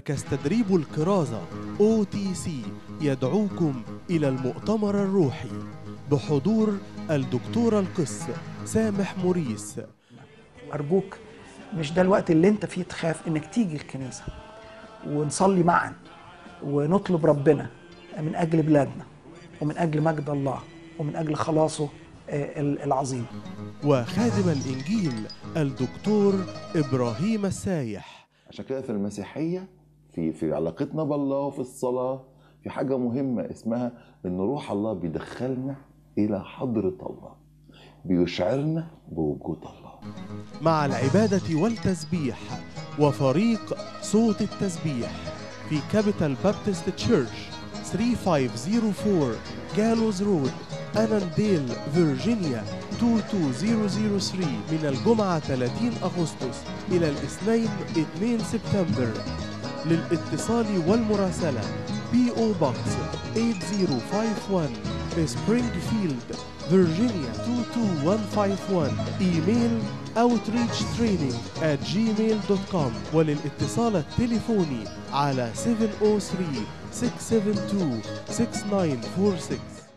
مركز تدريب الكرازة OTC يدعوكم إلى المؤتمر الروحي بحضور الدكتور القس سامح موريس أرجوك مش ده الوقت اللي أنت فيه تخاف إنك تيجي الكنيسة ونصلي معا ونطلب ربنا من أجل بلادنا ومن أجل مجد الله ومن أجل خلاصه آه، العظيم وخادم الإنجيل الدكتور إبراهيم السايح عشان كده في المسيحية في في علاقتنا بالله وفي الصلاة في حاجة مهمة اسمها إن روح الله بيدخلنا إلى حضرة الله بيشعرنا بوجود الله مع العبادة والتسبيح وفريق صوت التسبيح في كابيتال بابتست تشيرش 3504 جالوز رود أنانديل فيرجينيا 22003 من الجمعة 30 أغسطس إلى الاثنين 2 سبتمبر للاتصال والمراسلة بي او بوكس 8051 سبرينغفيلد فيرجينيا 22151 ايميل outreach training at gmail.com وللاتصال التليفوني على 703 672 6946